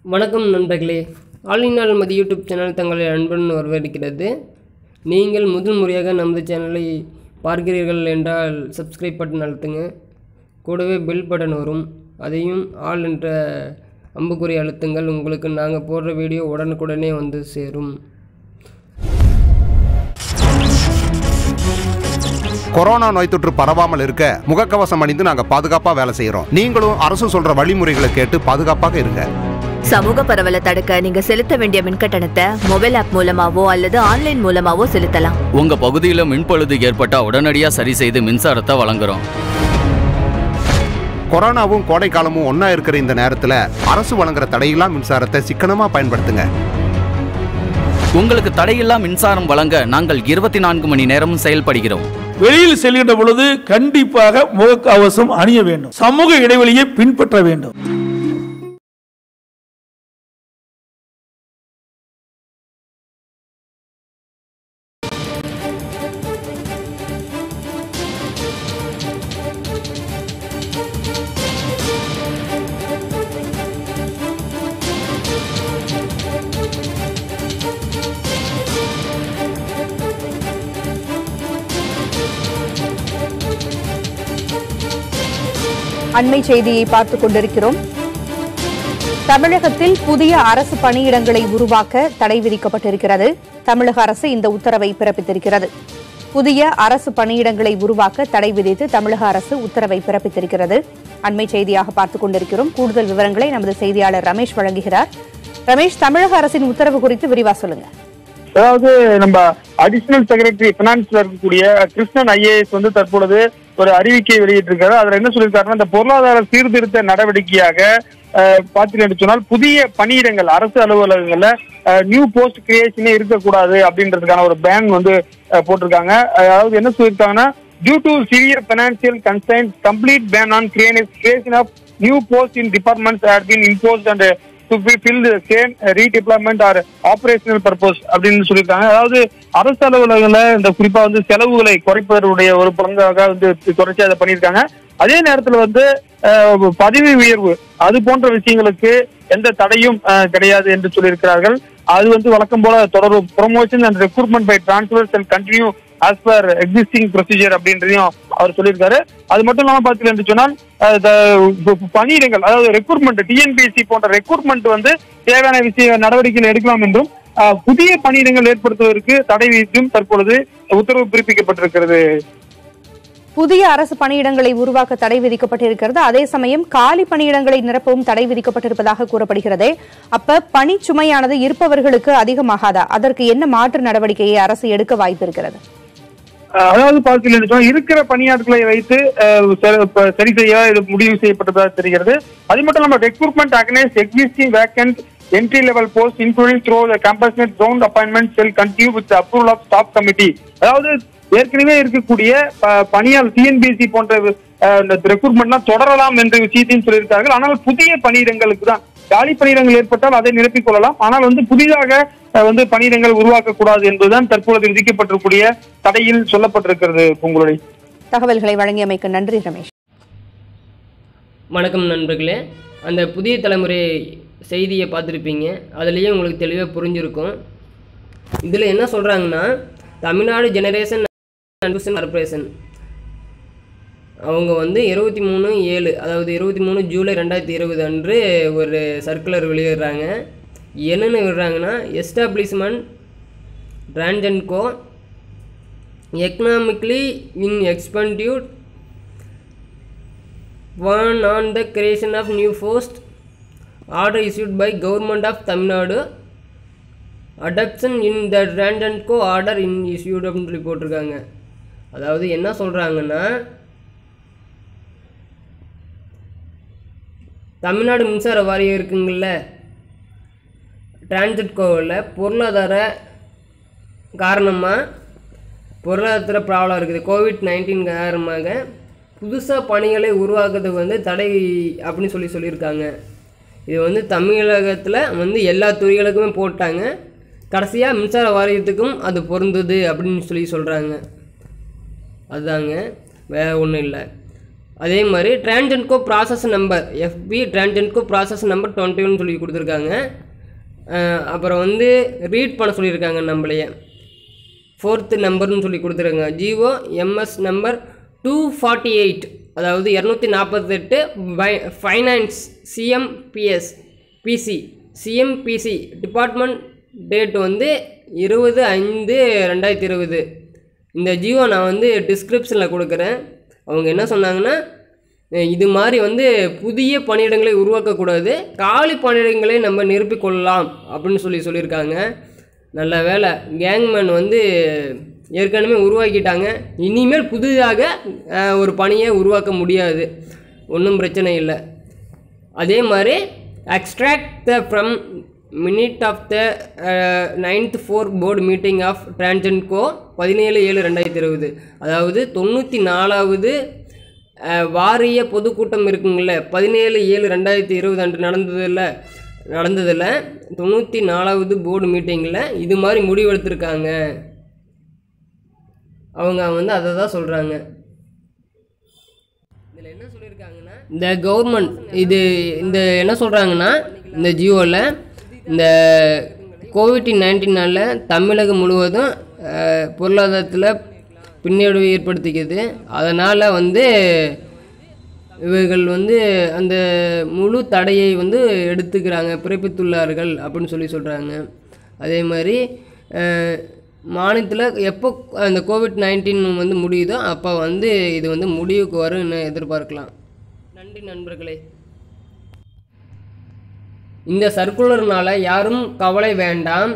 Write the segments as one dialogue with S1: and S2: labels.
S1: வணக்கம் நண்பர்களே ஆலினால் மதி YouTube channel தங்களை அன்புடன் வரவேற்கிறது நீங்கள் முதல் முறையாக நமது சேனலை பார்க்கிறீர்கள் என்றால் சப்ஸ்கிரைப் பட்டன் அழுத்துங்க கூடவே பெல் பட்டன் வரும் அதையும் ஆல் என்ற அம்புக்குறி அழுத்துங்கள் உங்களுக்கு நாங்கள் போடுற வீடியோ உடனுக்குடனே வந்து சேரும்
S2: கொரோனா நோய் தொற்று பரவாமல் இருக்க முகக்கவசம் அணிந்து நாங்க பாதுகாப்பா வேலை செய்யறோம் நீங்களும் அரசு சொல்ற வழிமுறைகளை கேட்டு பாதுகாப்பாக இருங்க
S3: சமூக பரவலை தடுக்க நீங்க செலுத்த வேண்டிய மின்கட்டணத்தை மொபைல் ஆப் மூலமாவோ அல்லது ஆன்லைன் மூலமாவோ செலுத்தலாம்
S4: உங்க பகுதியில் மின்பழுது ஏற்பட்டா உடனடியா சரி செய்து மின்சாரத்தை வழங்குறோம்
S2: கொரோனாவும் கோடை காலமும் ஒண்ணா இருக்கிற இந்த நேரத்துல அரசு வழங்குற தடையில்லா மின்சாரத்தை சிக்கனமா பயன்படுத்துங்க
S4: உங்களுக்கு தடையில்லா மின்சாரம் வழங்க நாங்கள் இருபத்தி நான்கு மணி நேரமும் செயல்படுகிறோம்
S5: வெளியில் செல்கின்ற பொழுது கண்டிப்பாக முகக்கவசம் அணிய வேண்டும் சமூக இடைவெளியை பின்பற்ற வேண்டும்
S6: அண்மை செய்தியை பார்த்துக் கொண்டிருக்கிறோம் தமிழகத்தில் புதிய அரசு பணியிடங்களை உருவாக்க தடை விதிக்கப்பட்டிருக்கிறது தமிழக அரசு இந்த உத்தரவை பிறப்பித்திருக்கிறது புதிய அரசு பணியிடங்களை உருவாக்க தடை விதித்து தமிழக அரசு உத்தரவை பிறப்பித்திருக்கிறது அண்மை செய்தியாக பார்த்துக் கொண்டிருக்கிறோம் கூடுதல் விவரங்களை நமது செய்தியாளர் ரமேஷ் வழங்குகிறார் ரமேஷ் தமிழக அரசின் உத்தரவு குறித்து விரிவா சொல்லுங்க
S7: அதாவது நம்ம அடிஷனல் செக்ரட்டரி பினான்ஸ்ல இருக்கக்கூடிய கிருஷ்ணன் ஐஏஎஸ் வந்து தற்பொழுது ஒரு அறிவிக்கை வெளியிட்டிருக்காரு அதுல என்ன சொல்லியிருக்காருன்னா இந்த பொருளாதார சீர்திருத்த நடவடிக்கையாக அஹ், பார்த்தீங்கன்னு சொன்னால் புதிய பணியிடங்கள் அரசு அலுவலகங்கள்ல நியூ போஸ்ட் கிரியேஷனே இருக்கக்கூடாது அப்படின்றதுக்கான ஒரு பேன் வந்து அஹ், போட்டிருக்காங்க அதாவது என்ன சொல்லியிருக்காங்கன்னா due to severe financial constraints complete ban on creation of new post in departments had been imposed and to fill the same redeployment or operational purpose அப்படின்னு சொல்லியிருக்காங்க அதாவது அரசு அலுவலகங்கள்ல இந்த குறிப்பா வந்து செலவுகளை குறைப்பதனுடைய ஒரு பங்காக வந்து தொடர்ச்சி அதை பண்ணியிருக்காங்க அதே நேரத்துல வந்து அஹ், பதவி உயர்வு அது போன்ற விஷயங்களுக்கு எந்த தடையும் அஹ், கிடையாது என்று சொல்லியிருக்கிறார்கள் அது வந்து வழக்கம் போல தொடரும் promotion and recruitment by transfers and continue as per existing procedure அப்படின்றதையும் அவர் சொல்லியிருக்காரு அது மட்டும் இல்லாம பாத்தீங்க என்று சொன்னால் அஹ், இந்த ப- பணியிடங்கள் அதாவது ரெக்ரூட்மெண்ட் டிஎன்பிஎஸ்சி போன்ற ரெக்ரூட்மெண்ட் வந்து தேவையான விஷய நடவடிக்கைகள் எடுக்கலாம் என்றும் அஹ், புதிய பணியிடங்கள் ஏற்படுத்துவதற்கு தடை விதித்தும் தற்பொழுது உத்தரவு பிறப்பிக்கப்பட்டிருக்கிறது
S6: புதிய அரசு பணியிடங்களை உருவாக்க தடை விதிக்கப்பட்டிருக்கிறது அதே சமயம் காலி பணியிடங்களை நிரப்பவும் தடை விதிக்கப்பட்டிருப்பதாக கூறப்படுகிறதே அப்ப பணி சுமையானது இருப்பவர்களுக்கு அதிகமாகாதா அதற்கு என்ன மாற்று நடவடிக்கையை அரசு எடுக்க வாய்ப்பு இருக்கிறது
S7: அஹ் அதாவது பார்த்தீங்கன்னு சொன்னா இருக்கிற பணியாட்களை வைத்து அஹ், ச- ப- சரி செய்ய இது முடிவு செய்யப்பட்டதாக தெரிகிறது அது மட்டும் இல்லாம recruitment against existing vacant entry level post including through the compassionate zone appointment cell continue with approval of staff committee அதாவது ஏற்கனவே இருக்கக்கூடிய ப- பணியாள் டிஎன்பிஎஸ்சி போன்ற ரெக்ரூட்மெண்ட்லாம் தொடரலாம் என்ற விஷயத்தையும் சொல்லியிருக்கார்கள் ஆனால் புதிய பணியிடங்களுக்கு தான் காலி பணியிடங்கள் ஏற்பட்டால் அதை நிரப்பிக் கொள்ளலாம் ஆனால் வந்து புதிதாக அஹ், வந்து பணியிடங்கள் உருவாக்க கூடாது என்பதுதான் தற்பொழுது விதிக்கப்பட்டிருக்கூடிய தடையில் சொல்லப்பட்டிருக்கிறது உங்களுடைய
S6: தகவல்களை வழங்கியமைக்கு நன்றி ரமேஷ்
S1: வணக்கம் நண்பர்களே அந்த புதிய தலைமுறை செய்தியை பார்த்துருப்பீங்க அதுலேயே உங்களுக்கு தெளிவாக புரிஞ்சிருக்கும் இதில் என்ன சொல்கிறாங்கன்னா தமிழ்நாடு ஜெனரேஷன் அண்ட் கார்பரேஷன் அவங்க வந்து இருபத்தி மூணு ஏழு அதாவது இருபத்தி மூணு ஜூலை ரெண்டாயிரத்தி இருபது அன்று ஒரு சர்க்குலர் வெளியிடுறாங்க என்னென்னு விடுறாங்கன்னா establishment branch and go economically in expenditure one on the creation of new post order issued by government of Tamil Nadu adoption in the Rand and Co order in issued அப்படின்னு சொல்லி போட்டிருக்காங்க அதாவது என்ன சொல்கிறாங்கன்னா தமிழ்நாடு மின்சார வாரியம் இருக்குங்கள்ல டிரான்சிட் கோவில் பொருளாதார காரணமாக பொருளாதார ப்ராப்ளம் இருக்குது கோவிட் நைன்டீன் காரணமாக புதுசாக பணிகளை உருவாக்குறதுக்கு வந்து தடை அப்படின்னு சொல்லி சொல்லியிருக்காங்க இது வந்து தமிழகத்தில் வந்து எல்லா துறைகளுக்குமே போட்டாங்க கடைசியாக மின்சார வாரியத்துக்கும் அது பொருந்துது அப்படின்னு சொல்லி சொல்கிறாங்க அதுதாங்க வேறு ஒன்றும் இல்லை அதே மாதிரி TANGEDCO process number FB TANGEDCO process number twenty one சொல்லி கொடுத்துருக்காங்க அஹ் அப்புறம் வந்து ரீட் பண்ண சொல்லியிருக்காங்க நம்மளையே ஃபோர்த்து நம்பர்னு சொல்லி கொடுத்துருங்க GO MS number two forty eight அதாவது இரநூத்தி நாற்பத்தெட்டு by finance CMPS PC CMPC department date வந்து இருபது ஐந்து ரெண்டாயிரத்தி இருபது இந்த ஜியோ நான் வந்து டிஸ்கிரிப்ஷனில் கொடுக்குறேன் அவங்க என்ன சொன்னாங்கன்னா அஹ் இது மாதிரி வந்து புதிய பணியிடங்களை உருவாக்கக்கூடாது காலி பணியிடங்களை நம்ம நிரப்பிக் கொள்ளலாம் அப்படின்னு சொல்லி சொல்லியிருக்காங்க நல்ல வேலை கேங்மேன் வந்து ஏற்கனவே உருவாக்கிட்டாங்க இனிமேல் புதிதாக அஹ், ஒரு பணியை உருவாக்க முடியாது ஒன்றும் பிரச்சனை இல்லை அதே மாதிரி extract the from minute of the ninth four board meeting of TANGEDCO பதினேழு ஏழு ரெண்டாயிரத்தி இருபது அதாவது தொண்ணூற்றி நாலாவது அஹ், வாரிய பொதுக்கூட்டம் இருக்குங்கள பதினேழு ஏழு ரெண்டாயிரத்தி இருபது அன்று நடந்ததில்ல நடந்ததில் தொண்ணூற்றி நாலாவது போர்டு மீட்டிங்கில் இது மாதிரி முடிவெடுத்திருக்காங்க அவங்க வந்து அதை தான் சொல்கிறாங்க இதில் என்ன சொல்லியிருக்காங்கன்னா இந்த கவர்மெண்ட் இது இந்த என்ன சொல்கிறாங்கன்னா இந்த ஜியோவில் இந்த கோவிட் நைன்டீனால் தமிழகம் முழுவதும் அஹ், பொருளாதாரத்தில் பின்னடைவு ஏற்படுத்திக்குது அதனால் வந்து இவர்கள் வந்து அந்த முழு தடையை வந்து எடுத்துக்கிறாங்க பிறப்பித்துள்ளார்கள் அப்படின்னு சொல்லி சொல்கிறாங்க அதே மாதிரி அஹ், மாநிலத்தில் எப்போ அந்த கோவிட் நைன்டீன் வந்து முடியுதோ அப்போ வந்து இது வந்து முடிவுக்கு வரும்னு எதிர்பார்க்கலாம் நன்றி நண்பர்களே இந்த சர்க்குலர்னால யாரும் கவலை வேண்டாம்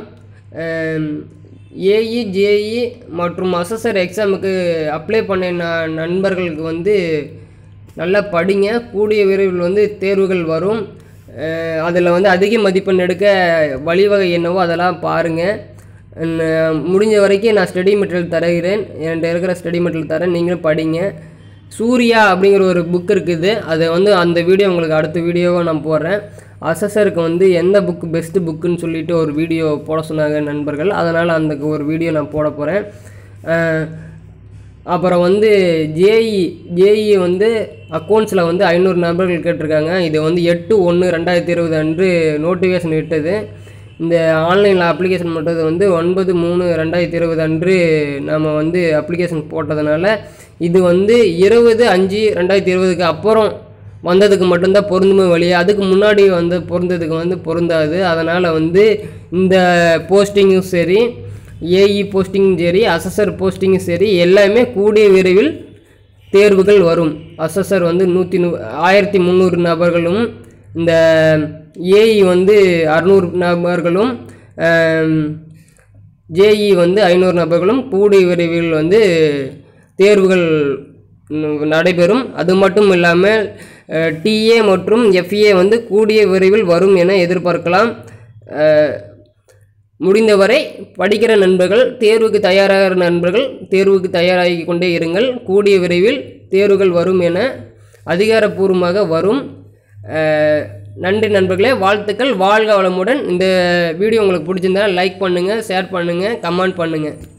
S1: ஏஇ ஜேஇ மற்றும் அசஸர் எக்ஸாமுக்கு அப்ளை பண்ண ந- நண்பர்களுக்கு வந்து நல்லா படிங்க கூடிய விரைவில் வந்து தேர்வுகள் வரும் அதில் வந்து அதிக மதிப்பெண் எடுக்க வழிவகை என்னவோ அதெல்லாம் பாருங்கள் முடிஞ்ச வரைக்கும் நான் ஸ்டடி மெட்டீரியல் தருகிறேன் என்கிட்ட இருக்கிற ஸ்டடி மெட்டீரியல் தரேன் நீங்களும் படிங்க சூர்யா அப்படிங்கிற ஒரு புக் இருக்குது அதை வந்து அந்த வீடியோ உங்களுக்கு அடுத்த வீடியோவை நான் போடுறேன் அசஸருக்கு வந்து எந்த புக் பெஸ்ட்டு புக்குன்னு சொல்லிட்டு ஒரு வீடியோ போட சொன்னாங்க நண்பர்கள் அதனால் அந்த ஒரு வீடியோ நான் போட போகிறேன் அப்புறம் வந்து ஜேஇ ஜேஇ வந்து அக்கௌண்ட்ஸில் வந்து ஐநூறு நபர்கள் கேட்டிருக்காங்க இது வந்து எட்டு ஒன்று ரெண்டாயிரத்தி இருபது அன்று நோட்டிஃபிகேஷன் விட்டது இந்த ஆன்லைனில் அப்ளிகேஷன் பண்ணுறது வந்து ஒன்பது மூணு ரெண்டாயிரத்தி இருபது அன்று நம்ம வந்து அப்ளிகேஷன் போட்டதுனால இது வந்து இருபது அஞ்சு ரெண்டாயிரத்தி இருபதுக்கு அப்புறம் வந்ததுக்கு மட்டும்தான் பொருந்துமே வழி அதுக்கு முன்னாடி வந்து பொருந்ததுக்கு வந்து பொருந்தாது அதனால் வந்து இந்த போஸ்டிங்கும் சரி ஏஇ போஸ்டிங்கும் சரி அசஸர் போஸ்டிங்கும் சரி எல்லாமே கூடிய விரைவில் தேர்வுகள் வரும் அசஸர் வந்து நூற்றி நூ ஆயிரத்தி முந்நூறு நபர்களும் இந்த ஏஇ வந்து அறுநூறு நபர்களும் ஜேஇ வந்து ஐநூறு நபர்களும் கூடிய விரைவில் வந்து தேர்வுகள் ந- நடைபெறும் அது மட்டும் இல்லாமல் டிஏ மற்றும் எஃப்ஏ வந்து கூடிய விரைவில் வரும் என எதிர்பார்க்கலாம் அஹ், முடிந்தவரை படிக்கிற நண்பர்கள் தேர்வுக்கு தயாராகிற நண்பர்கள் தேர்வுக்கு தயாராகி கொண்டே இருங்கள் கூடிய விரைவில் தேர்வுகள் வரும் என அதிகாரப்பூர்வமாக வரும் அஹ், நன்றி நண்பர்களே வாழ்த்துக்கள் வாழ்க வளமுடன் இந்த வீடியோ உங்களுக்கு பிடிச்சிருந்தா லைக் பண்ணுங்கள் ஷேர் பண்ணுங்கள் கமெண்ட் பண்ணுங்கள்